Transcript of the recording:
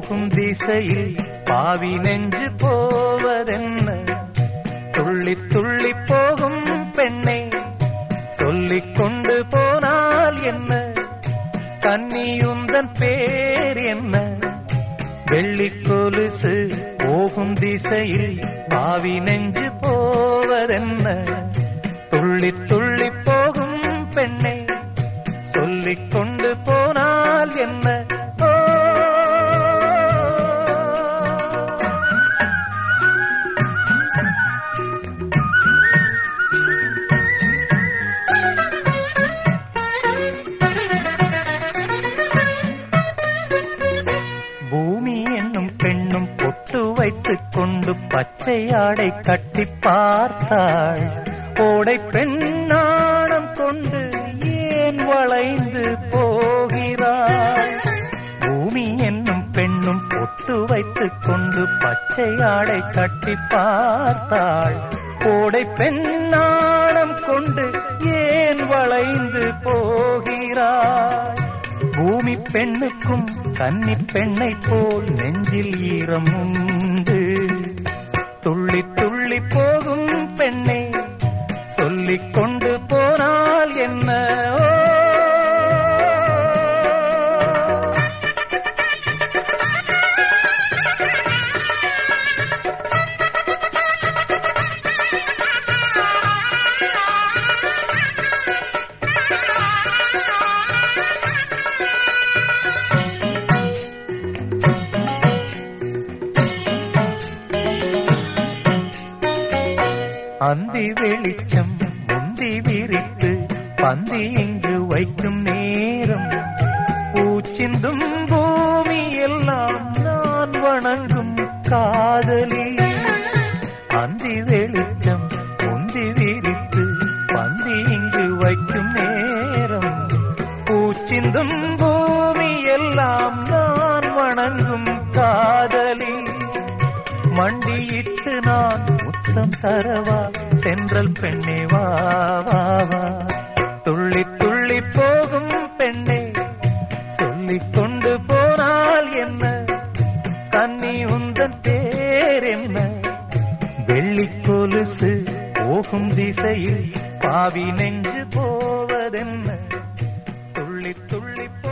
போகும் திசையில் பாவி நெஞ்சு போவதென்ன துள்ளி துள்ளி போகும் பெண்ணை சொல்லிக் கொண்டு போனால் என்ன கன்னியுந்தன் பேர் என்ன வெள்ளி கொலுசு போகும் திசையில் பாவி நெஞ்சு போவதென்ன துள்ளி துள்ளி போகும் பெண்ணை சொல்லிக் கொண்டு போனால் என்ன ஓ பூமி என்னும் பெண்ணும் பொட்டு வைத்துக் கொண்டு பச்சை ஆடை கட்டி பார்த்தாள் ஓடை பெண்ணாணம் கொண்டு ஏன் வளைந்து போகிறாள் பூமி என்னும் பெண்ணும் பொட்டு வைத்துக் கொண்டு பச்சை ஆடை கட்டி பார்த்தாள் ஓடை பெண்ணாணம் கொண்டு ஏன் வளைந்து போகிறாள் பூமி பெண்ணுக்கும் கன்னி பெண்ணை போல் நெஞ்சில் ஈரம் உண்டு துள்ளி துள்ளி போகும் பெண்ணை சொல்லிக் கொண்டு போனால் என்ன ஓ அந்தி வெளிச்சம் முந்தி விரித்து பந்தி இங்கு வைக்கும் நேரம் பூச்சிந்தும் பூமி எல்லாம் நான் வணங்கும் காதலி அந்தி வெளிச்சம் முந்தி விரித்து பந்தி இங்கு வைக்கும் நேரம் பூச்சிந்தும் பூமி எல்லாம் நான் வணங்கும் காதலி மண்டியிட்டு நான் முத்தம் தரவா சென்றல் பெண்ணே வா வா வா துள்ளி துள்ளி போகும் பெண்ணே சொல்லிக் கொண்டு போனால் என்ன கன்னி உந்தன் பேர் என்ன வெள்ளி கொலுசு போகும் திசையில் பாவி நெஞ்சு போவதென்ன துள்ளி துள்ளி